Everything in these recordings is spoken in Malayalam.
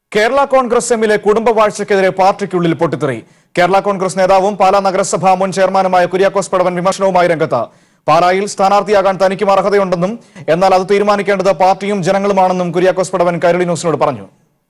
കേരള കോൺഗ്രസ് എമ്മിലെ കുടുംബവാഴ്ചയ്ക്കെതിരെ പാർട്ടിക്കുള്ളിൽ പൊട്ടിത്തെറി കേരള കോൺഗ്രസ് നേതാവും പാലാ നഗരസഭാ മുൻ ചെയർമാനുമായ കുര്യാക്കോസ് പടവൻ വിമർശനവുമായി രംഗത്ത് പാലായിൽ സ്ഥാനാർത്ഥിയാകാൻ തനിക്കും അർഹതയുണ്ടെന്നും എന്നാൽ അത് തീരുമാനിക്കേണ്ടത് പാർട്ടിയും ജനങ്ങളുമാണെന്നും കുര്യാക്കോസ് പടവൻ കൈരളി ന്യൂസിനോട് പറഞ്ഞു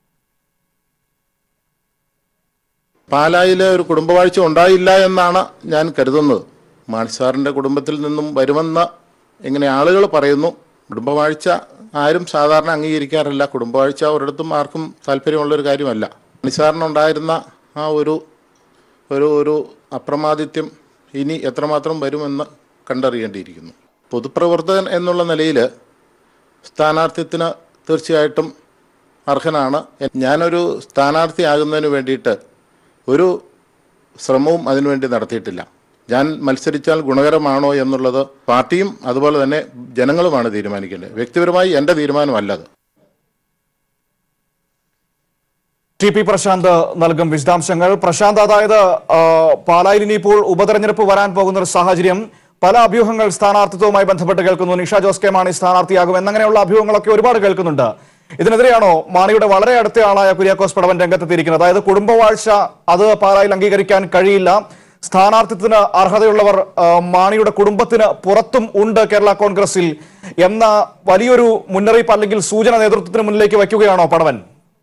പാലായിലെ ഒരു കുടുംബവാഴ്ച ഉണ്ടായില്ല എന്നാണ് ഞാൻ കരുതുന്നത് മാണിസാറിൻ്റെ കുടുംബത്തിൽ നിന്നും വരുമെന്ന് ഇങ്ങനെ ആളുകൾ പറയുന്നു കുടുംബവാഴ്ച ആരും സാധാരണ അംഗീകരിക്കാറില്ല കുടുംബവാഴ്ച ഒരിടത്തും ആർക്കും താല്പര്യമുള്ളൊരു കാര്യമല്ല മാണിസാറിനുണ്ടായിരുന്ന ആ ഒരു ഒരു ഒരു അപ്രമാദിത്യം ഇനി എത്രമാത്രം വരുമെന്ന് കണ്ടറിയേണ്ടിയിരിക്കുന്നു പൊതുപ്രവർത്തകൻ എന്നുള്ള നിലയിൽ സ്ഥാനാർത്ഥ്യത്തിന് തീർച്ചയായിട്ടും അർഹനാണ് ഞാനൊരു സ്ഥാനാർത്ഥിയാകുന്നതിന് വേണ്ടിയിട്ട് ഒരു ശ്രമവും അതിനുവേണ്ടി നടത്തിയിട്ടില്ല ഞാൻ മത്സരിച്ചാൽ ഗുണകരമാണോ എന്നുള്ളത് പാർട്ടിയും അതുപോലെ തന്നെ ജനങ്ങളുമാണ് തീരുമാനിക്കേണ്ടത് വ്യക്തിപരമായി എൻ്റെ തീരുമാനമല്ലത് ടി പി പ്രശാന്ത് നൽകും വിശദാംശങ്ങൾ പ്രശാന്ത് അതായത് ആ, പാലായിൽ ഇനിയിപ്പോൾ ഉപതെരഞ്ഞെടുപ്പ് വരാൻ പോകുന്ന ഒരു സാഹചര്യം പല അഭ്യൂഹങ്ങൾ സ്ഥാനാർത്ഥിത്വവുമായി ബന്ധപ്പെട്ട് കേൾക്കുന്നു നിഷ ജോസ് കെ മാണി സ്ഥാനാർത്ഥിയാകും എന്നങ്ങനെയുള്ള അഭ്യൂഹങ്ങളൊക്കെ ഒരുപാട് കേൾക്കുന്നുണ്ട് ഇതിനെതിരെയാണോ മാണിയുടെ വളരെ അടുത്ത ആളായ കുര്യാക്കോസ് പടവൻ രംഗത്തെത്തിയിരിക്കുന്നത് അതായത് കുടുംബവാഴ്ച അത് പാലായിൽ അംഗീകരിക്കാൻ കഴിയില്ല സ്ഥാനാർത്ഥിത്വത്തിന് അർഹതയുള്ളവർ ആ, മാണിയുടെ കുടുംബത്തിന് പുറത്തും ഉണ്ട് കേരള കോൺഗ്രസിൽ എന്ന വലിയൊരു മുന്നറിയിപ്പ് അല്ലെങ്കിൽ സൂചന നേതൃത്വത്തിന് മുന്നിലേക്ക് വയ്ക്കുകയാണോ പടവൻ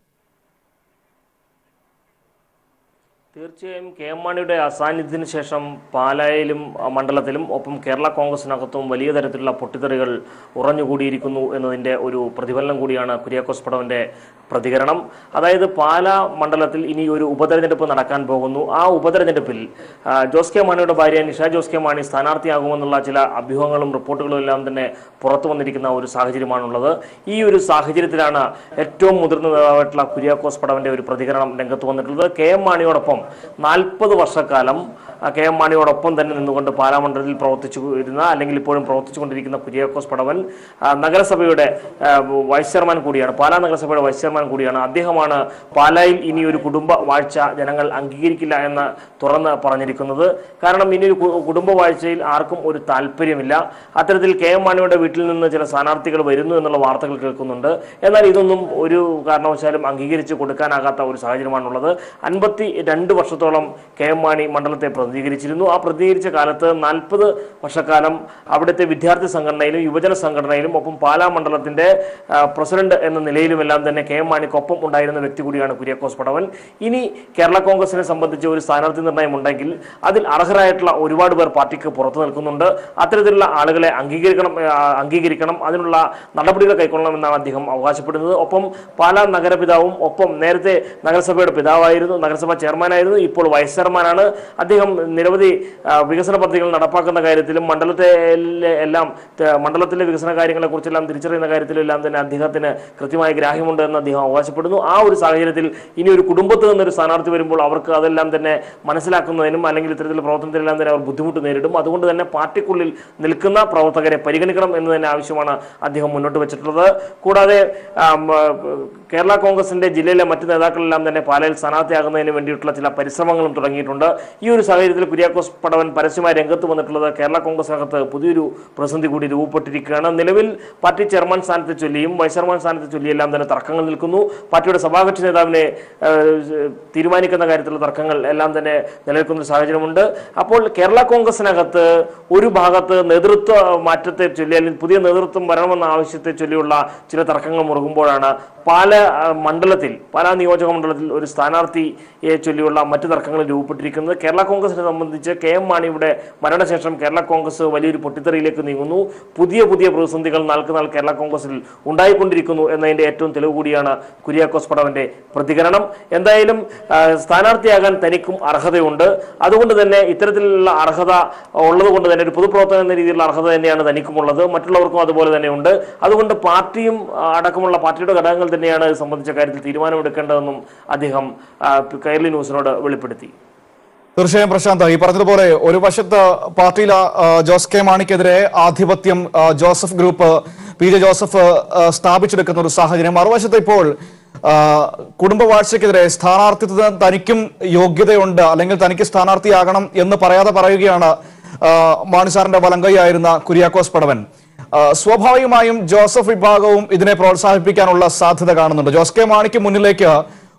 തീർച്ചയായും കെ എം മാണിയുടെ അസാന്നിധ്യത്തിന് ശേഷം പാലായിലും അഹ്, മണ്ഡലത്തിലും ഒപ്പം കേരള കോൺഗ്രസിനകത്തും വലിയ തരത്തിലുള്ള പൊട്ടിത്തെറികൾ ഉറഞ്ഞുകൂടിയിരിക്കുന്നു എന്നതിൻ്റെ ഒരു പ്രതിഫലനം കൂടിയാണ് കുര്യാക്കോസ് പടവന്റെ പ്രതികരണം അതായത് പാലാ മണ്ഡലത്തിൽ ഇനി ഒരു ഉപതെരഞ്ഞെടുപ്പ് നടക്കാൻ പോകുന്നു ആ ഉപതെരഞ്ഞെടുപ്പിൽ ആ, ജോസ് കെ മാണിയുടെ ഭാര്യ നിഷ ജോസ് കെ മാണി സ്ഥാനാർത്ഥിയാകുമെന്നുള്ള ചില അഭ്യൂഹങ്ങളും റിപ്പോർട്ടുകളും എല്ലാം തന്നെ പുറത്തു വന്നിരിക്കുന്ന ഒരു സാഹചര്യമാണുള്ളത് ഈ ഒരു സാഹചര്യത്തിലാണ് ഏറ്റവും മുതിർന്ന നേതാവായിട്ടുള്ള കുര്യാക്കോസ് പടവന്റെ ഒരു പ്രതികരണം രംഗത്ത് വന്നിട്ടുള്ളത് കെ എം മാണിയോടൊപ്പം നാൽപ്പത് വർഷക്കാലം ആ, കെ എം മാണിയോടൊപ്പം തന്നെ നിന്നുകൊണ്ട് പാലാമണ്ഡലത്തിൽ പ്രവർത്തിച്ചു ഇരുന്ന അല്ലെങ്കിൽ ഇപ്പോഴും പ്രവർത്തിച്ചുകൊണ്ടിരിക്കുന്ന കുര്യാക്കോസ് പടവൻ ആ, നഗരസഭയുടെ ആ, വൈസ് ചെയർമാൻ കൂടിയാണ് പാലാ നഗരസഭയുടെ വൈസ് ചെയർമാൻ കൂടിയാണ് അദ്ദേഹമാണ് പാലായിൽ ഇനി ഒരു കുടുംബ വാഴ്ച ജനങ്ങൾ അംഗീകരിക്കില്ല എന്ന് തുറന്ന് പറഞ്ഞിരിക്കുന്നത് കാരണം ഇനി ഒരു കു- കുടുംബ വാഴ്ചയിൽ ആർക്കും ഒരു താല്പര്യമില്ല അത്തരത്തിൽ കെ എം മാണിയുടെ വീട്ടിൽ നിന്ന് ചില സ്ഥാനാർത്ഥികൾ വരുന്നു എന്നുള്ള വാർത്തകൾ കേൾക്കുന്നുണ്ട് എന്നാൽ ഇതൊന്നും ഒരു കാരണവശാലും അംഗീകരിച്ച് കൊടുക്കാനാകാത്ത ഒരു സാഹചര്യമാണുള്ളത് അൻപത്തി രണ്ട് വർഷത്തോളം കെ എം മാണി മണ്ഡലത്തെ പ്രതിനിധീകരിച്ചിരുന്നു ആ പ്രതിനിധീകരിച്ച കാലത്ത് നാൽപ്പത് വർഷക്കാലം അവിടുത്തെ വിദ്യാർത്ഥി സംഘടനയിലും യുവജന സംഘടനയിലും ഒപ്പം പാലാ മണ്ഡലത്തിന്റെ ആ, പ്രസിഡന്റ് എന്ന നിലയിലുമെല്ലാം തന്നെ കെ എം മാണിക്കൊപ്പം ഉണ്ടായിരുന്ന വ്യക്തി കൂടിയാണ് കുര്യാക്കോസ് പടവൻ ഇനി കേരള കോൺഗ്രസിനെ സംബന്ധിച്ച് ഒരു സ്ഥാനാർത്ഥി നിർണയം ഉണ്ടെങ്കിൽ അതിൽ അർഹരായിട്ടുള്ള ഒരുപാട് പേർ പാർട്ടിക്ക് പുറത്തു നിൽക്കുന്നുണ്ട് അത്തരത്തിലുള്ള ആളുകളെ അംഗീകരിക്കണം ആ, അംഗീകരിക്കണം അതിനുള്ള നടപടികൾ കൈക്കൊള്ളണമെന്നാണ് അദ്ദേഹം അവകാശപ്പെടുന്നത് ഒപ്പം പാലാ നഗരപിതാവും ഒപ്പം നേരത്തെ നഗരസഭയുടെ പിതാവായിരുന്നു നഗരസഭാ ചെയർമാനായിരുന്നു ഇപ്പോൾ വൈസ് ചെയർമാനാണ് അദ്ദേഹം നിരവധി ആ, വികസന പദ്ധതികൾ നടപ്പാക്കുന്ന കാര്യത്തിലും മണ്ഡലത്തെ എല്ലാം ത- മണ്ഡലത്തിലെ വികസന കാര്യങ്ങളെ കുറിച്ചെല്ലാം തിരിച്ചറിയുന്ന കാര്യത്തിലും എല്ലാം തന്നെ അദ്ദേഹത്തിന് കൃത്യമായ ഗ്രാഹ്യമുണ്ട് എന്ന് അദ്ദേഹം അവകാശപ്പെടുന്നു ആ ഒരു സാഹചര്യത്തിൽ ഇനി ഒരു കുടുംബത്തിൽ നിന്നൊരു സ്ഥാനാർത്ഥി വരുമ്പോൾ അവർക്ക് അതെല്ലാം തന്നെ മനസ്സിലാക്കുന്നതിനും അല്ലെങ്കിൽ ഇത്തരത്തിലുള്ള പ്രവർത്തനത്തിലെല്ലാം തന്നെ അവർ ബുദ്ധിമുട്ട് നേരിടും അതുകൊണ്ട് തന്നെ പാർട്ടിക്കുള്ളിൽ നിൽക്കുന്ന പ്രവർത്തകരെ പരിഗണിക്കണം എന്ന് തന്നെ ആവശ്യമാണ് അദ്ദേഹം മുന്നോട്ട് വെച്ചിട്ടുള്ളത് കൂടാതെ ആം, ആ, കേരള കോൺഗ്രസിന്റെ ജില്ലയിലെ മറ്റ് നേതാക്കളെല്ലാം തന്നെ പാലയിൽ സ്ഥാനാർത്ഥിയാകുന്നതിന് വേണ്ടിയിട്ടുള്ള ചില പരിശ്രമങ്ങളും തുടങ്ങിയിട്ടുണ്ട് ഈ ഒരു സാഹചര്യത്തിൽ കുര്യാക്കോസ് പടവൻ പരസ്യമായി രംഗത്ത് വന്നിട്ടുള്ളത് കേരള കോൺഗ്രസിനകത്ത് പുതിയൊരു പ്രതിസന്ധി കൂടി രൂപപ്പെട്ടിരിക്കുകയാണ് നിലവിൽ പാർട്ടി ചെയർമാൻ സ്ഥാനത്തെ ചൊല്ലിയും വൈസ് ചെയർമാൻ സ്ഥാനത്തെ ചൊല്ലിയെല്ലാം തന്നെ തർക്കങ്ങൾ നിൽക്കുന്നു പാർട്ടിയുടെ സഭാകക്ഷി നേതാവിനെ ആ, തീരുമാനിക്കുന്ന കാര്യത്തിലുള്ള തർക്കങ്ങൾ എല്ലാം തന്നെ നിലനിൽക്കുന്ന ഒരു സാഹചര്യമുണ്ട് അപ്പോൾ കേരള കോൺഗ്രസിനകത്ത് ഒരു ഭാഗത്ത് നേതൃത്വ മാറ്റത്തെ ചൊല്ലി അല്ലെങ്കിൽ പുതിയ നേതൃത്വം വരണമെന്ന ആവശ്യത്തെ ചൊല്ലിയുള്ള ചില തർക്കങ്ങൾ മുറുകുമ്പോഴാണ് പാല ആ, മണ്ഡലത്തിൽ പാലാ നിയോജക മണ്ഡലത്തിൽ ഒരു സ്ഥാനാർത്ഥിയെ ചൊല്ലിയുള്ള മറ്റു തർക്കങ്ങൾ രൂപപ്പെട്ടിരിക്കുന്നത് കേരള കോൺഗ്രസിനെ സംബന്ധിച്ച് കെ എം മാണിയുടെ മരണശേഷം കേരള കോൺഗ്രസ് വലിയൊരു പൊട്ടിത്തെറിയിലേക്ക് നീങ്ങുന്നു പുതിയ പുതിയ പ്രതിസന്ധികൾ നാൾക്ക് നാൾ കേരള കോൺഗ്രസിൽ ഉണ്ടായിക്കൊണ്ടിരിക്കുന്നു എന്നതിന്റെ ഏറ്റവും തെളിവ് കൂടിയാണ് കുര്യാക്കോസ് പടവന്റെ പ്രതികരണം എന്തായാലും ആ, സ്ഥാനാർത്ഥിയാകാൻ തനിക്കും അർഹതയുണ്ട് അതുകൊണ്ട് തന്നെ ഇത്തരത്തിലുള്ള അർഹത ഉള്ളത് കൊണ്ട് തന്നെ ഒരു പൊതുപ്രവർത്തനം എന്ന രീതിയിലുള്ള അർഹത തന്നെയാണ് തനിക്കുമുള്ളത് മറ്റുള്ളവർക്കും അതുപോലെ തന്നെയുണ്ട് അതുകൊണ്ട് പാർട്ടിയും ആ, അടക്കമുള്ള പാർട്ടിയുടെ ഘടകങ്ങൾ തന്നെയാണ് ഇത് സംബന്ധിച്ച കാര്യത്തിൽ തീരുമാനമെടുക്കേണ്ടതെന്നും അദ്ദേഹം ആ, കൈരളി ന്യൂസിനോട് വെളിപ്പെടുത്തി തീർച്ചയായും പ്രശാന്ത് ഈ പറഞ്ഞതുപോലെ ഒരു വശത്ത് പാർട്ടിയിൽ ആ, ജോസ് കെ മാണിക്കെതിരെ ആധിപത്യം ആ, Joseph group P J Joseph ആ, സ്ഥാപിച്ചെടുക്കുന്ന ഒരു സാഹചര്യം മറുവശത്ത് ഇപ്പോൾ ആ, കുടുംബവാഴ്ചയ്ക്കെതിരെ സ്ഥാനാർത്ഥിത്വത്തിന് തനിക്കും യോഗ്യതയുണ്ട് അല്ലെങ്കിൽ തനിക്ക് സ്ഥാനാർത്ഥിയാകണം എന്ന് പറയാതെ പറയുകയാണ് ആ, മാണി സാറിന്റെ വലങ്കൈയായിരുന്ന കുര്യാക്കോസ് പടവൻ ആ, സ്വാഭാവികമായും ജോസഫ് വിഭാഗവും ഇതിനെ പ്രോത്സാഹിപ്പിക്കാനുള്ള സാധ്യത കാണുന്നുണ്ട് ജോസ് കെ മാണിക്ക് മുന്നിലേക്ക്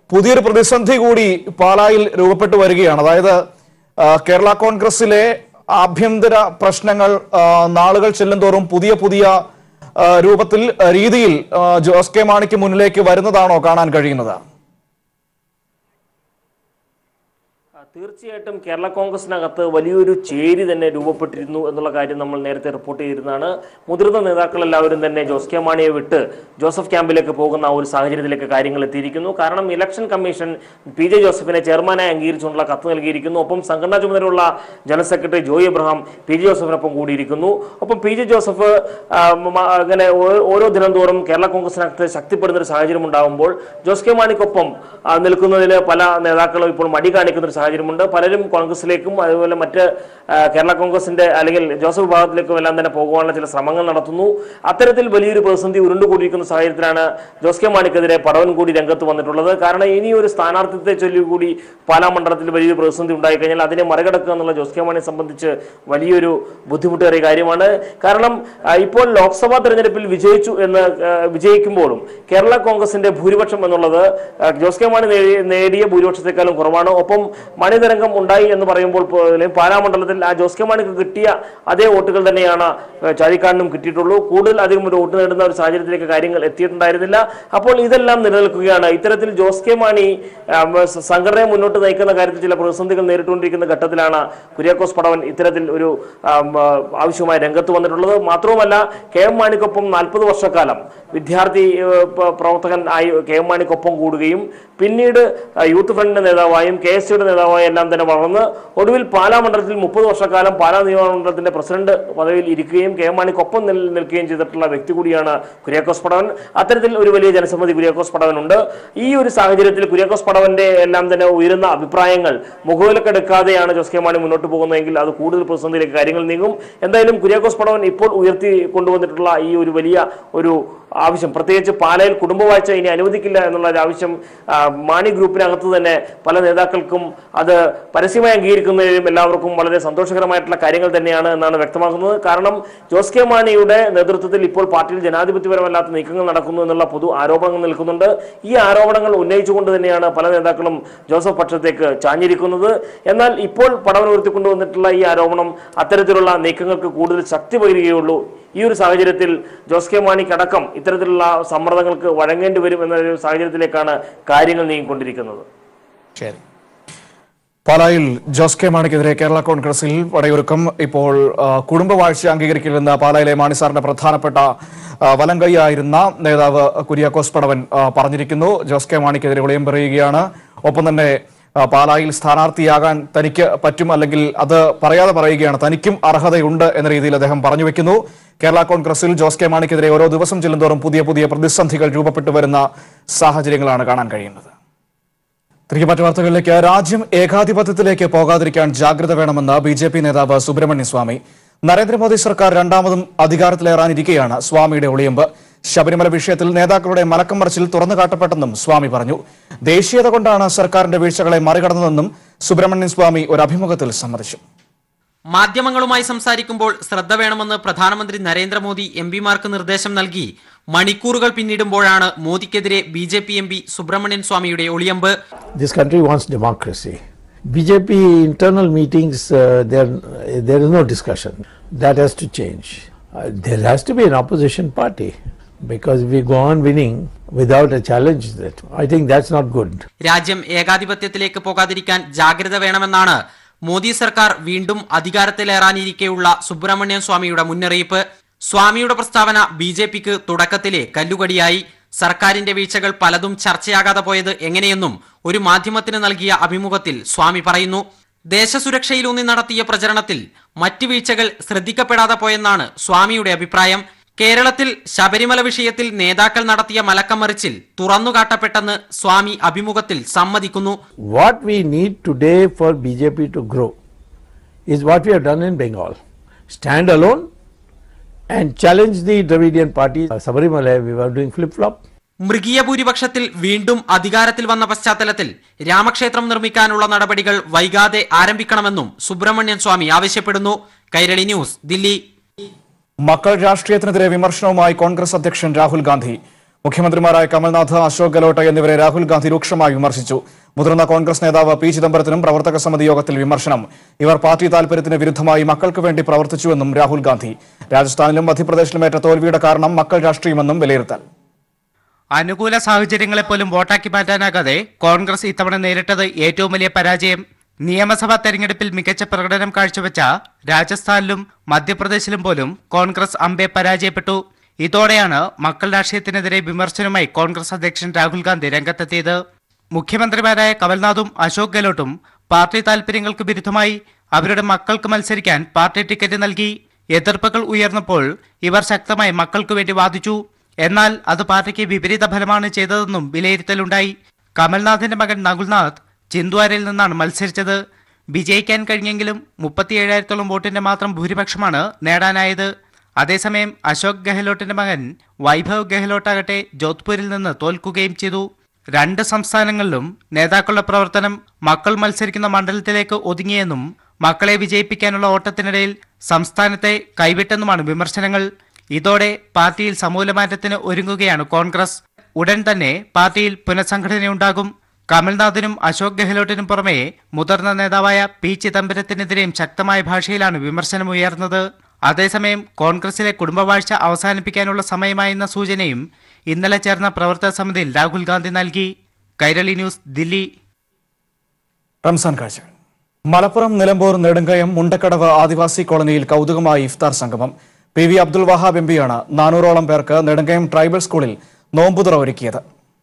പുതിയൊരു പ്രതിസന്ധി കൂടി പാലായിൽ രൂപപ്പെട്ടു വരികയാണ് അതായത് ആ, കേരള കോൺഗ്രസിലെ ആഭ്യന്തര പ്രശ്നങ്ങൾ ആ, നാളുകൾ ചെല്ലുന്തോറും പുതിയ പുതിയ ആ, രൂപത്തിൽ ആ, രീതിയിൽ ആ, ജോസ് കെ മാണിക്ക് മുന്നിലേക്ക് വരുന്നതാണോ കാണാൻ കഴിയുന്നത് ആ, തീർച്ചയായിട്ടും കേരള കോൺഗ്രസിനകത്ത് വലിയൊരു ചേരി തന്നെ രൂപപ്പെട്ടിരുന്നു എന്നുള്ള കാര്യം നമ്മൾ നേരത്തെ റിപ്പോർട്ട് ചെയ്തിരുന്നതാണ് മുതിർന്ന നേതാക്കൾ എല്ലാവരും തന്നെ ജോസ് കെ മാണിയെ വിട്ട് ജോസഫ് ക്യാമ്പിലേക്ക് പോകുന്ന ആ ഒരു സാഹചര്യത്തിലേക്ക് കാര്യങ്ങൾ എത്തിയിരിക്കുന്നു കാരണം ഇലക്ഷൻ കമ്മീഷൻ പി ജെ ജോസഫിനെ ചെയർമാനായി അംഗീകരിച്ചുകൊണ്ടുള്ള കത്ത് നൽകിയിരിക്കുന്നു ഒപ്പം സംഘടനാ ചുമതലയുള്ള general secretary Joy Abraham P J ജോസഫിനൊപ്പം കൂടിയിരിക്കുന്നു ഒപ്പം പി ജെ ജോസഫ് ആ, മ- അങ്ങനെ ഓ- ഓരോ ദിനം തോറും കേരള കോൺഗ്രസിനകത്ത് ശക്തിപ്പെടുന്ന ഒരു സാഹചര്യം ഉണ്ടാകുമ്പോൾ ജോസ് കെ മാണിക്കൊപ്പം ആ, നിൽക്കുന്നതിന് പല നേതാക്കളും ഇപ്പോൾ മടി കാണിക്കുന്ന ഒരു സാഹചര്യമുണ്ട് പലരും കോൺഗ്രസിലേക്കും അതുപോലെ മറ്റ് ആ, കേരള കോൺഗ്രസിന്റെ അല്ലെങ്കിൽ ജോസഫ് വിഭാഗത്തിലേക്കും എല്ലാം തന്നെ പോകുവാനുള്ള ചില ശ്രമങ്ങൾ നടത്തുന്നു അത്തരത്തിൽ വലിയൊരു പ്രതിസന്ധി ഉരുണ്ടുകൂടിയിരിക്കുന്ന സാഹചര്യത്തിലാണ് ജോസ് കെ മാണിക്കെതിരെ പടവൻ കൂടി രംഗത്ത് വന്നിട്ടുള്ളത് കാരണം ഇനി ഒരു സ്ഥാനാർത്ഥിത്വത്തെ ചൊല്ലി കൂടി പാലാ മണ്ഡലത്തിൽ വലിയൊരു പ്രതിസന്ധി ഉണ്ടായിക്കഴിഞ്ഞാൽ അതിനെ മറികടക്കുക എന്നുള്ള ജോസ് കെ മാണിയെ സംബന്ധിച്ച് വലിയൊരു ബുദ്ധിമുട്ടേറിയ കാര്യമാണ് കാരണം ആ, ഇപ്പോൾ ലോക്സഭാ തെരഞ്ഞെടുപ്പിൽ വിജയിച്ചു എന്ന് ആ, വിജയിക്കുമ്പോഴും കേരള കോൺഗ്രസിന്റെ ഭൂരിപക്ഷം എന്നുള്ളത് ആ, ജോസ് കെ മാണി നേടി- നേടിയ ഭൂരിപക്ഷത്തെക്കാളും കുറവാണ് ഒപ്പം മണിതരംഗം ഉണ്ടായി എന്ന് പറയുമ്പോൾ പോലും പാലാ മണ്ഡലത്തിൽ ആ ജോസ് കെ മാണിക്ക് കിട്ടിയ അതേ വോട്ടുകൾ തന്നെയാണ് ആ, ചാഴിക്കാടിനും കിട്ടിയിട്ടുള്ളൂ കൂടുതൽ അധികം ഒരു വോട്ട് നേടുന്ന ഒരു സാഹചര്യത്തിലേക്ക് കാര്യങ്ങൾ എത്തിയിട്ടുണ്ടായിരുന്നില്ല അപ്പോൾ ഇതെല്ലാം നിലനിൽക്കുകയാണ് ഇത്തരത്തിൽ ജോസ് കെ മാണി ആ, സ- സംഘടനയെ മുന്നോട്ട് നയിക്കുന്ന കാര്യത്തിൽ ചില പ്രതിസന്ധികൾ നേരിട്ടുകൊണ്ടിരിക്കുന്ന ഘട്ടത്തിലാണ് കുര്യാക്കോസ് പടവൻ ഇത്തരത്തിൽ ഒരു ആം, ആ, ആവശ്യവുമായി രംഗത്ത് വന്നിട്ടുള്ളത് മാത്രവുമല്ല കെ എം മാണിക്കൊപ്പം നാൽപ്പത് വർഷക്കാലം വിദ്യാർത്ഥി ഏ, പ- പ്രവർത്തകൻ ആയി കെ എം മാണിക്കൊപ്പം കൂടുകയും പിന്നീട് ആ, യൂത്ത് ഫ്രണ്ടിന്റെ നേതാവായും കെ എസ് സിയുടെ നേതാവായും എല്ലാം തന്നെ വളർന്ന് ഒടുവിൽ പാലാ മണ്ഡലത്തിൽ മുപ്പത് വർഷക്കാലം പാലാ നിയോജകമണ്ഡലത്തിന്റെ പ്രസിഡന്റ് പദവിയിൽ ഇരിക്കുകയും കെ എം മാണിക്കൊപ്പം നിൽ- നിൽക്കുകയും ചെയ്തിട്ടുള്ള വ്യക്തി കൂടിയാണ് കുര്യാക്കോസ് പടവൻ അത്തരത്തിൽ ഒരു വലിയ ജനസമ്മതി കുര്യാക്കോസ് പടവനുണ്ട് ഈ ഒരു സാഹചര്യത്തിൽ കുര്യാക്കോസ് പടവന്റെ എല്ലാം തന്നെ ഉയരുന്ന അഭിപ്രായങ്ങൾ മുഖവിലക്കെടുക്കാതെയാണ് ജോസ് കെ മാണി മുന്നോട്ട് പോകുന്നതെങ്കിൽ അത് കൂടുതൽ പ്രതിസന്ധിയിലേക്ക് കാര്യങ്ങൾ നീങ്ങും എന്തായാലും കുര്യാക്കോസ് പടവൻ ഇപ്പോൾ ഉയർത്തി കൊണ്ടുവന്നിട്ടുള്ള ഈ ഒരു വലിയ ഒരു ആവശ്യം പ്രത്യേകിച്ച് പാലയിൽ കുടുംബവാഴ്ച ഇനി അനുവദിക്കില്ല എന്നുള്ള ഒരു ആവശ്യം ആ, മാണി ഗ്രൂപ്പിനകത്ത് തന്നെ പല നേതാക്കൾക്കും അത് പരസ്യമായി അംഗീകരിക്കുന്നതിലും എല്ലാവർക്കും വളരെ സന്തോഷകരമായിട്ടുള്ള കാര്യങ്ങൾ തന്നെയാണ് എന്നാണ് വ്യക്തമാക്കുന്നത് കാരണം ജോസ് കെ മാണിയുടെ നേതൃത്വത്തിൽ ഇപ്പോൾ പാർട്ടിയിൽ ജനാധിപത്യപരമല്ലാത്ത നീക്കങ്ങൾ നടക്കുന്നു എന്നുള്ള പൊതു ആരോപണങ്ങൾ നിൽക്കുന്നുണ്ട് ഈ ആരോപണങ്ങൾ ഉന്നയിച്ചുകൊണ്ട് തന്നെയാണ് പല നേതാക്കളും ജോസഫ് പക്ഷത്തേക്ക് ചാഞ്ഞിരിക്കുന്നത് എന്നാൽ ഇപ്പോൾ പടവൻ ഉയർത്തിക്കൊണ്ടുവന്നിട്ടുള്ള ഈ ആരോപണം അത്തരത്തിലുള്ള നീക്കങ്ങൾക്ക് കൂടുതൽ ശക്തി പകരുകയുള്ളൂ ഈ ഒരു സാഹചര്യത്തിൽ ജോസ് കെ മാണിക്കടക്കം ഇത്തരത്തിലുള്ള സമ്മർദ്ദങ്ങൾക്ക് വഴങ്ങേണ്ടി വരും എന്നൊരു സാഹചര്യത്തിലേക്കാണ് കാര്യങ്ങൾ നീങ്ങിക്കൊണ്ടിരിക്കുന്നത് ശരി പാലായിൽ ജോസ് കെ മാണിക്കെതിരെ കേരള കോൺഗ്രസിൽ പടയൊരുക്കം ഇപ്പോൾ ആ, കുടുംബവാഴ്ച അംഗീകരിക്കില്ലെന്ന് പാലായിലെ മാണി സാറിന്റെ പ്രധാനപ്പെട്ട ആ, വലങ്കൈയായിരുന്ന നേതാവ് കുര്യാക്കോസ് പടവൻ ആ, പറഞ്ഞിരിക്കുന്നു ജോസ് കെ മാണിക്കെതിരെ വിളയം പറയുകയാണ് ഒപ്പം തന്നെ ആ, പാലായിൽ സ്ഥാനാർത്ഥിയാകാൻ തനിക്ക് പറ്റും അല്ലെങ്കിൽ അത് പറയാതെ പറയുകയാണ് തനിക്കും അർഹതയുണ്ട് എന്ന രീതിയിൽ അദ്ദേഹം പറഞ്ഞു വെക്കുന്നു കേരള കോൺഗ്രസിൽ ജോസ് കെ മാണിക്കെതിരെ ഓരോ ദിവസം ചെല്ലുന്തോറും പുതിയ പുതിയ പ്രതിസന്ധികൾ രൂപപ്പെട്ടു വരുന്ന സാഹചര്യങ്ങളാണ് കാണാൻ കഴിയുന്നത് തിരികെ മറ്റു വാർത്തകളിലേക്ക് രാജ്യം ഏകാധിപത്യത്തിലേക്ക് പോകാതിരിക്കാൻ ജാഗ്രത വേണമെന്ന് ബി ജെ പി നേതാവ് സുബ്രഹ്മണ്യ സ്വാമി നരേന്ദ്രമോദി സർക്കാർ രണ്ടാമതും അധികാരത്തിലേറാനിരിക്കെയാണ് സ്വാമിയുടെ ഒളിയമ്പ് ശബരിമല വിഷയത്തിൽ നേതാക്കളുടെ മലക്കം മറിച്ചിൽ തുറന്നു കാട്ടപ്പെട്ടെന്നും സ്വാമി പറഞ്ഞു ദേശീയത കൊണ്ടാണ് സർക്കാരിന്റെ വീഴ്ചകളെ മറികടന്നതെന്നും സുബ്രഹ്മണ്യൻ സ്വാമി ഒരു അഭിമുഖത്തിൽ സമ്മതിച്ചു മാധ്യമങ്ങളുമായി സംസാരിക്കുമ്പോൾ ശ്രദ്ധ വേണമെന്ന് പ്രധാനമന്ത്രി നരേന്ദ്രമോദി എം പിമാർക്ക് നിർദ്ദേശം നൽകി മണിക്കൂറുകൾ പിന്നിടുമ്പോഴാണ് മോദിക്കെതിരെ B J P M P Subramanian സ്വാമിയുടെ ഒളിയമ്പ് This country wants democracy. BJP internal meetings, uh, there, there is no discussion. That has to change. Uh, there has to be an opposition party because if we go on winning without a challenge, that I think that's not good. രാജ്യം ഏകാധിപത്യത്തിലേക്ക് പോകാതിരിക്കാൻ ജാഗ്രത വേണമെന്നാണ് മോദി സർക്കാർ വീണ്ടും അധികാരത്തിലേറാനിരിക്കെയുള്ള സുബ്രഹ്മണ്യൻ സ്വാമിയുടെ മുന്നറിയിപ്പ് സ്വാമിയുടെ പ്രസ്താവന ബി ജെ പിക്ക് തുടക്കത്തിലെ കല്ലുകടിയായി സർക്കാരിന്റെ വീഴ്ചകൾ പലതും ചർച്ചയാകാതെ പോയത് എങ്ങനെയെന്നും ഒരു മാധ്യമത്തിന് നൽകിയ അഭിമുഖത്തിൽ സ്വാമി പറയുന്നു ദേശസുരക്ഷയിലൂന്നി നടത്തിയ പ്രചരണത്തിൽ മറ്റു വീഴ്ചകൾ ശ്രദ്ധിക്കപ്പെടാതെ പോയെന്നാണ് സ്വാമിയുടെ അഭിപ്രായം കേരളത്തിൽ ശബരിമല വിഷയത്തിൽ നേതാക്കൾ നടത്തിയ മലക്കമറിച്ചിൽ തുറന്നുകാട്ടപ്പെട്ടെന്ന് സ്വാമി അഭിമുഖത്തിൽ സമ്മതിക്കുന്നു What we need today for BJP to grow is what we have done in Bengal. Stand alone and challenge the Dravidian party. Uh, Sabarimala, we were doing flip-flop. മൃഗീയ ഭൂരിപക്ഷത്തിൽ വീണ്ടും അധികാരത്തിൽ വന്ന പശ്ചാത്തലത്തിൽ രാമക്ഷേത്രം നിർമ്മിക്കാനുള്ള നടപടികൾ വൈകാതെ ആരംഭിക്കണമെന്നും സുബ്രഹ്മണ്യൻ സ്വാമി ആവശ്യപ്പെടുന്നു കൈരളി ന്യൂസ് ദില്ലി മക്കൾ രാഷ്ട്രീയത്തിനെതിരെ വിമർശനവുമായി കോൺഗ്രസ് അധ്യക്ഷൻ രാഹുൽ ഗാന്ധി മുഖ്യമന്ത്രിമാരായ കമൽനാഥ് അശോക് ഗെഹ്ലോട്ട് എന്നിവരെ രാഹുൽ ഗാന്ധി രൂക്ഷമായി വിമർശിച്ചു മുതിർന്ന കോൺഗ്രസ് നേതാവ് പി ചിദംബരത്തിനും പ്രവർത്തക സമിതി യോഗത്തിൽ വിമർശനം ഇവർ പാർട്ടി താൽപര്യത്തിന് വിരുദ്ധമായി മക്കൾക്ക് വേണ്ടി പ്രവർത്തിച്ചുവെന്നും രാഹുൽ ഗാന്ധി രാജസ്ഥാനിലും മധ്യപ്രദേശിലും ഏറ്റ തോൽവിയുടെ കാരണം മക്കൾ രാഷ്ട്രീയമെന്നും വിലയിരുത്തൽ അനുകൂല സാഹചര്യങ്ങളെപ്പോലും വോട്ടാക്കി മാറ്റാനാകാതെ കോൺഗ്രസ് ഇത്തവണ നേരിട്ടത് ഏറ്റവും വലിയ പരാജയം നിയമസഭാ തെരഞ്ഞെടുപ്പിൽ മികച്ച പ്രകടനം കാഴ്ചവെച്ച രാജസ്ഥാനിലും മധ്യപ്രദേശിലും പോലും കോൺഗ്രസ് അമ്പെ പരാജയപ്പെട്ടു ഇതോടെയാണ് മക്കൾ രാഷ്ട്രീയത്തിനെതിരെ വിമർശനവുമായി കോൺഗ്രസ് അധ്യക്ഷൻ രാഹുൽ ഗാന്ധി രംഗത്തെത്തിയത് മുഖ്യമന്ത്രിമാരായ കമൽനാഥും അശോക് ഗെഹ്ലോട്ടും പാർട്ടി താൽപര്യങ്ങൾക്ക് വിരുദ്ധമായി അവരുടെ മക്കൾക്ക് മത്സരിക്കാൻ പാർട്ടി ടിക്കറ്റ് നൽകി എതിർപ്പുകൾ ഉയർന്നപ്പോൾ ഇവർ ശക്തമായി മക്കൾക്കു വേണ്ടി വാദിച്ചു എന്നാൽ അത് പാർട്ടിക്ക് വിപരീത ഫലമാണ് ചെയ്തതെന്നും വിലയിരുത്തലുണ്ടായി കമൽനാഥിന്റെ മകൻ നകുൽനാഥ് ചിന്ദ്വാരയിൽ നിന്നാണ് മത്സരിച്ചത് വിജയിക്കാൻ കഴിഞ്ഞെങ്കിലും മുപ്പത്തിയേഴായിരത്തോളം വോട്ടിന്റെ മാത്രം ഭൂരിപക്ഷമാണ് നേടാനായത് അതേസമയം അശോക് ഗെഹ്ലോട്ടിന്റെ മകൻ വൈഭവ് ഗെഹ്ലോട്ടാകട്ടെ ജോധ്പൂരിൽ നിന്ന് തോൽക്കുകയും ചെയ്തു രണ്ട് സംസ്ഥാനങ്ങളിലും നേതാക്കളുടെ പ്രവർത്തനം മക്കൾ മത്സരിക്കുന്ന മണ്ഡലത്തിലേക്ക് ഒതുങ്ങിയെന്നും മക്കളെ വിജയിപ്പിക്കാനുള്ള ഓട്ടത്തിനിടയിൽ സംസ്ഥാനത്തെ കൈവിട്ടെന്നുമാണ് വിമർശനങ്ങൾ ഇതോടെ പാർട്ടിയിൽ സമൂലമാറ്റത്തിന് ഒരുങ്ങുകയാണ് കോൺഗ്രസ് ഉടൻ തന്നെ പാർട്ടിയിൽ പുനഃസംഘടനയുണ്ടാകും കമൽനാഥിനും അശോക് ഗെഹ്ലോട്ടിനും പുറമെ മുതിർന്ന നേതാവായ പി ചിദംബരത്തിനെതിരെയും ശക്തമായ ഭാഷയിലാണ് വിമർശനമുയർന്നത് അതേസമയം കോൺഗ്രസിലെ കുടുംബവാഴ്ച അവസാനിപ്പിക്കാനുള്ള സമയമായെന്ന സൂചനയും ഇന്നലെ ചേർന്ന പ്രവർത്തക സമിതിയിൽ രാഹുൽ ഗാന്ധി നൽകി കൈരളി ന്യൂസ് ദില്ലി റംസാൻ കാഴ്ചകൾ മലപ്പുറം നിലമ്പൂർ നെടുങ്കയം മുണ്ടക്കടവ് ആദിവാസി കോളനിയിൽ കൗതുകമായി ഇഫ്താർ സംഗമം P V Abdul Wahab M പിയാണ് നാനൂറോളം പേർക്ക് നെടുങ്കയം ട്രൈബൽ സ്കൂളിൽ നോമ്പുതുറ ഒരുക്കിയത്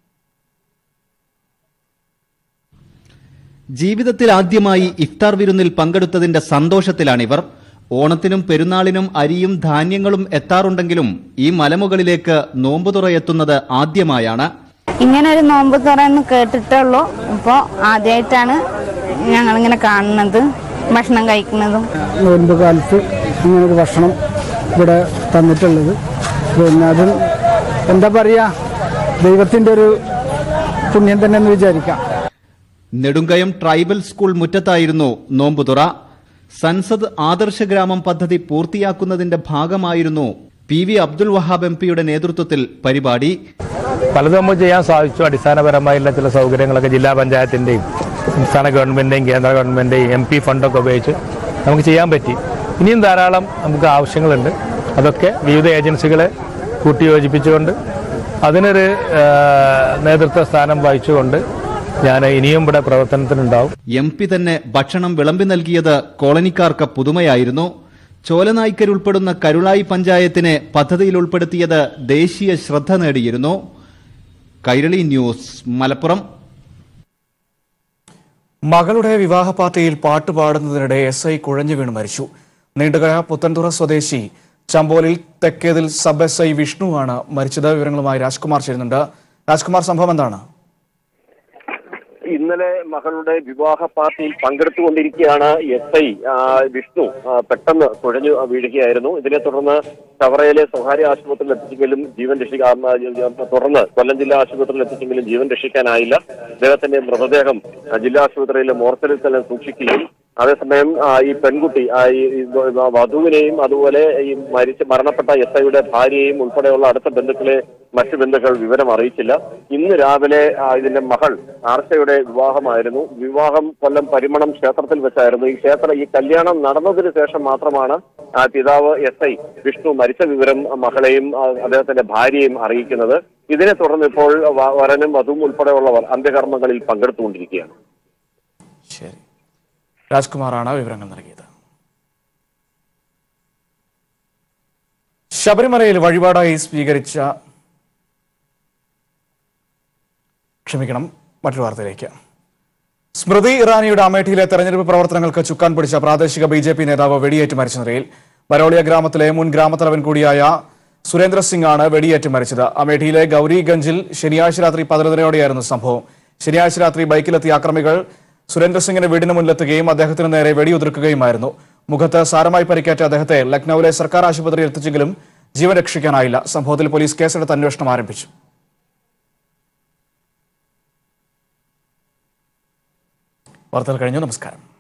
ജീവിതത്തിൽ ആദ്യമായി ഇഫ്താർ വിരുന്നിൽ പങ്കെടുത്തതിന്റെ സന്തോഷത്തിലാണിവർ ഓണത്തിനും പെരുന്നാളിനും അരിയും ധാന്യങ്ങളും എത്താറുണ്ടെങ്കിലും ഈ മലമുകളിലേക്ക് നോമ്പുതുറ എത്തുന്നത് ആദ്യമായാണ് ഇങ്ങനെ ഒരു നോമ്പ് തുറന്ന് കേട്ടിട്ടുള്ളൂ ഇപ്പോൾ ആദ്യമായിട്ടാണ് ഞങ്ങളിങ്ങനെ കാണുന്നത് ഭക്ഷണം കഴിക്കുന്നതും നോൻപ് കാലത്ത് ഇങ്ങനെ ഒരു ഭക്ഷണം ഇവിടെ തന്നിട്ടുള്ളത് പിന്നെ അത് എന്താ പറയുക ദൈവത്തിൻ്റെ ഒരു പുണ്യം തന്നെ എന്ന് വിചാരിക്കാം നെടുങ്കയം ട്രൈബൽ സ്കൂൾ മുറ്റത്തായിരുന്നു നോമ്പുതുറ സൻസദ് ആദർശ ഗ്രാമം പദ്ധതി പൂർത്തിയാക്കുന്നതിന്റെ ഭാഗമായിരുന്നു P V Abdul Wahab M പിയുടെ നേതൃത്വത്തിൽ പരിപാടി പലതും നമുക്ക് ചെയ്യാൻ സാധിച്ചു അടിസ്ഥാനപരമായുള്ള ചില സൗകര്യങ്ങളൊക്കെ ജില്ലാ പഞ്ചായത്തിൻ്റെയും സംസ്ഥാന ഗവൺമെൻറ്റിൻ്റെയും കേന്ദ്ര ഗവൺമെൻറ്റിൻ്റെയും എം പി ഫണ്ടൊക്കെ ഉപയോഗിച്ച് നമുക്ക് ചെയ്യാൻ പറ്റി ഇനിയും ധാരാളം നമുക്ക് ആവശ്യങ്ങളുണ്ട് അതൊക്കെ വിവിധ ഏജൻസികളെ കൂട്ടിയോജിപ്പിച്ചുകൊണ്ട് അതിനൊരു ആ, നേതൃത്വ സ്ഥാനം വഹിച്ചുകൊണ്ട് ഞാൻ ഇനിയും ഇവിടെ പ്രവർത്തനത്തിനുണ്ടാവും എം പി തന്നെ ഭക്ഷണം വിളമ്പി നൽകിയത് കോളനിക്കാർക്ക് പുതുമയായിരുന്നു ചോലനായ്ക്കർ ഉൾപ്പെടുന്ന കരുളായി പഞ്ചായത്തിനെ പദ്ധതിയിൽ ഉൾപ്പെടുത്തിയത് ദേശീയ ശ്രദ്ധ നേടിയിരുന്നു കൈരളി ന്യൂസ് മലപ്പുറം മകളുടെ വിവാഹ പാർട്ടിയിൽ പാട്ട് പാടുന്നതിനിടെ എസ് ഐ കുഴഞ്ഞു വീണ് മരിച്ചു നീണ്ടുകര പുത്തൻതുറ സ്വദേശി ചമ്പോലിൽ തെക്കേതിൽ സബ് എസ് ഐ വിഷ്ണുവാണ് മരിച്ചത് വിവരങ്ങളുമായി രാജ്കുമാർ ചേരുന്നുണ്ട് രാജ്കുമാർ സംഭവം എന്താണ് ഇന്നലെ മകളുടെ വിവാഹ പാർട്ടിയിൽ പങ്കെടുത്തുകൊണ്ടിരിക്കുകയാണ് എസ് ഐ വിഷ്ണു ആ, പെട്ടെന്ന് കുഴഞ്ഞു വീഴുകയായിരുന്നു ഇതിനെ തുടർന്ന് ചവറയിലെ സ്വകാര്യ ആശുപത്രിയിൽ എത്തിച്ചെങ്കിലും ജീവൻ രക്ഷിക്കാൻ തുടർന്ന് കൊല്ലം ജില്ലാ ആശുപത്രിയിൽ എത്തിച്ചെങ്കിലും ജീവൻ രക്ഷിക്കാനായില്ല അദ്ദേഹത്തിന്റെ മൃതദേഹം ആ, ജില്ലാ ആശുപത്രിയിലെ മോർച്ചറിൽ തന്നെ സൂക്ഷിക്കുകയും അതേസമയം ആ, ഈ പെൺകുട്ടി ആ, ഈ ഈ വധുവിനെയും അതുപോലെ ഈ മരിച്ച് മരണപ്പെട്ട എസ് ഐയുടെ ഭാര്യയെയും ഉൾപ്പെടെയുള്ള അടുത്ത ബന്ധുക്കളെ മറ്റു ബന്ധുക്കൾ വിവരം അറിയിച്ചില്ല ഇന്ന് രാവിലെ ആ, ഇതിന്റെ മകൾ ആർഷയുടെ വിവാഹമായിരുന്നു വിവാഹം കൊല്ലം പരിമണം ക്ഷേത്രത്തിൽ വെച്ചായിരുന്നു ഈ ക്ഷേത്ര ഈ കല്യാണം നടന്നതിന് ശേഷം മാത്രമാണ് ആ, പിതാവ് എസ് ഐ വിഷ്ണു മരിച്ച വിവരം മകളെയും ആ, അദ്ദേഹത്തിന്റെ ഭാര്യയെയും അറിയിക്കുന്നത് ഇതിനെ തുടർന്ന് ഇപ്പോൾ വ- വരനും വധുവും ഉൾപ്പെടെയുള്ളവർ അന്ത്യകർമ്മങ്ങളിൽ പങ്കെടുത്തുകൊണ്ടിരിക്കുകയാണ് ശരി രാജ്കുമാറാണ് വിവരങ്ങൾ നൽകിയത് ശബരിമലയിൽ വഴിപാടായി സ്വീകരിച്ച ക്ഷമിക്കണം മറ്റൊരു വാർത്തയിലേക്ക് സ്മൃതി ഇറാനിയുടെ അമേഠിയിലെ തെരഞ്ഞെടുപ്പ് പ്രവർത്തനങ്ങൾക്ക് ചുക്കാൻ പിടിച്ച പ്രാദേശിക ബി ജെ പി നേതാവ് വെടിയേറ്റ് മരിച്ച നിലയിൽ ബരോളിയ ഗ്രാമത്തിലെ മുൻ ഗ്രാമത്തലവൻ കൂടിയായ സുരേന്ദ്ര സിംഗ് ആണ് വെടിയേറ്റ് മരിച്ചത് അമേഠിയിലെ ഗൌരിഗഞ്ചിൽ ശനിയാഴ്ച രാത്രി പതിനൊന്നരയോടെയായിരുന്നു സംഭവം ശനിയാഴ്ച രാത്രി ബൈക്കിലെത്തിയ ആക്രമികൾ സുരേന്ദ്ര സിംഗിന്റെ വീടിന് മുന്നിലെത്തുകയും അദ്ദേഹത്തിന് നേരെ വെടിയുതിർക്കുകയുമായിരുന്നു മുഖത്ത് സാരമായി പരിക്കേറ്റ അദ്ദേഹത്തെ ലക്നൌവിലെ സർക്കാർ ആശുപത്രിയിൽ എത്തിച്ചെങ്കിലും ജീവൻ രക്ഷിക്കാനായില്ല സംഭവത്തിൽ പോലീസ് കേസെടുത്ത് അന്വേഷണം ആരംഭിച്ചു വാർത്തകൾ കഴിഞ്ഞു നമസ്കാരം